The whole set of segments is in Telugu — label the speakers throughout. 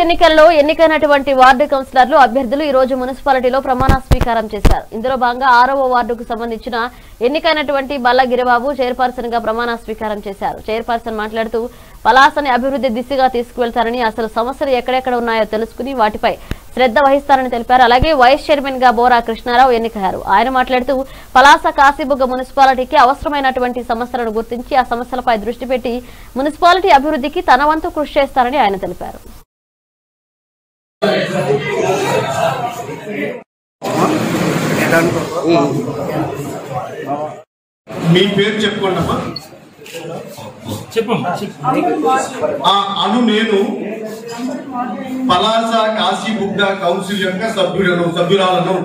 Speaker 1: ఎన్నికల్లో ఎన్నికైనటువంటి వార్డు కౌన్సిలర్లు అభ్యర్థులు ఈ రోజు మున్సిపాలిటీలో ప్రమాణ స్వీకారం చేశారు ఇందులో భాగంగా ఆరవ వార్డుకు సంబంధించిన ఎన్నికైనటువంటి బల్ల గిరిబాబు చైర్పర్సన్ గా ప్రమాణ స్వీకారం చేశారు చైర్పర్సన్ మాట్లాడుతూ పలాసని అభివృద్ధి దిశగా తీసుకువెళ్తారని అసలు సమస్యలు ఎక్కడెక్కడ ఉన్నాయో తెలుసుకుని వాటిపై శ్రద్ధ వహిస్తారని తెలిపారు అలాగే వైస్ చైర్మన్ గా బోరా కృష్ణారావు ఎన్నికయ్యారు ఆయన మాట్లాడుతూ పలాస కాశీబుగ్గ మున్సిపాలిటీకి అవసరమైనటువంటి సమస్యలను గుర్తించి ఆ సమస్యలపై దృష్టి పెట్టి మున్సిపాలిటీ అభివృద్ధికి తన వంతు కృషి చేస్తారని ఆయన తెలిపారు
Speaker 2: మీ పేరు చెప్పుకోండి అమ్మా
Speaker 3: చెప్పమ్మా
Speaker 2: ఆ అను నేను పలాస కాశీబుగ్గ కౌన్సిల్ యొక్క సభ్యులను సభ్యురాలను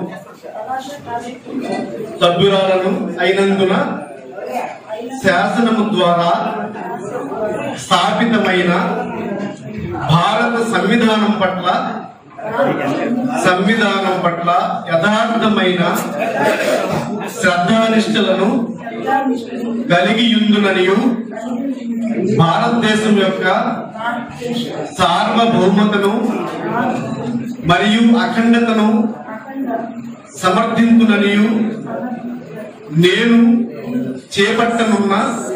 Speaker 2: సభ్యురాలను అయినందున శాసనము ద్వారా స్థాపితమైన భారత సంవిధానం పట్ల సంవిధానం పట్ల యథార్థమైన శ్రద్ధానిష్టలను కలిగి యుందుననియు భారతదేశం యొక్క సార్వభౌమతను మరియు అఖండతను సమర్థించుననియు నేను చేపట్టనున్న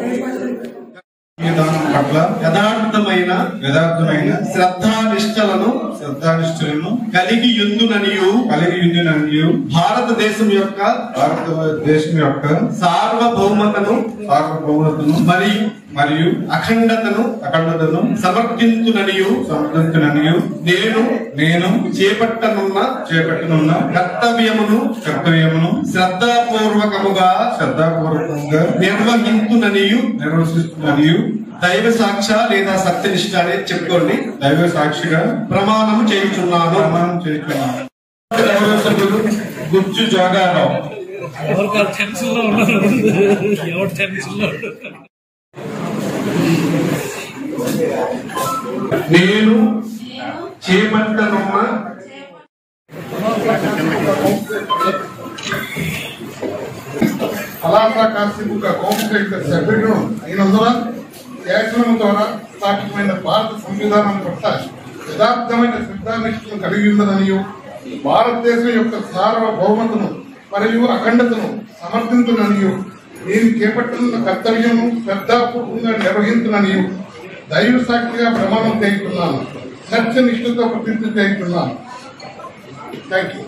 Speaker 4: విధానం పట్ల
Speaker 2: యథార్థమైన
Speaker 4: యథార్థమైన
Speaker 2: శ్రద్ధానిష్టలను
Speaker 4: శ్రద్ధానిష్ఠులను
Speaker 2: కలిగి యుందుననియు
Speaker 4: కలిగి ఉండిననియు
Speaker 2: భారతదేశం యొక్క
Speaker 4: భారతదేశం యొక్క
Speaker 2: సార్వభౌమతను
Speaker 4: సార్వభౌమతను
Speaker 2: మరియు
Speaker 4: మరియు
Speaker 2: అఖండతను
Speaker 4: అఖండతను
Speaker 2: సమర్థించుననియు
Speaker 4: సమర్థించిననియు
Speaker 2: నేను
Speaker 4: నేను
Speaker 2: చేపట్టనున్న
Speaker 4: చేపట్టనున్న
Speaker 2: కర్తవ్యమును
Speaker 4: కర్తవ్యమును
Speaker 2: శ్రద్ధాపూర్వకముగా
Speaker 4: శ్రద్ధాపూర్వకంగా
Speaker 2: నిర్వహించుననియు
Speaker 4: నిర్వహిస్తున్ననియు
Speaker 2: దైవ సాక్ష లేదా సత్యనిష్ట అనేది చెప్పుకోండి
Speaker 4: దైవ సాక్షిగా
Speaker 2: ప్రమాణం చేయుచున్నాను
Speaker 4: ప్రమాణం చేస్తున్నాను
Speaker 2: గౌరవ సభ్యులు గుజ్జు జోగారావు
Speaker 3: ఎవరికి టెన్షన్ లో ఉన్నారు ఎవరు టెన్షన్ లో ఉన్నారు
Speaker 2: నేను చేపట్టనున్న
Speaker 5: పలాస కాశీబుగ్గ కౌన్సిల్ సభ్యుడు అయినందున శాసనం ద్వారా స్థాపితమైన భారత సంవిధానం పట్ల యథార్థమైన శ్రద్ధానిష్టను కలిగి ఉందననియు భారతదేశం యొక్క సార్వభౌమతను మరియు అఖండతను సమర్థించుననియు నేను చేపట్టున్న కర్తవ్యము శ్రద్ధాపూర్వకంగా నిర్వహించుననియు దైవ సాక్షిగా ప్రమాణం చేస్తున్నాను సత్యనిష్టతో ప్రతిజ్ఞ చేస్తున్నాను థ్యాంక్ యూ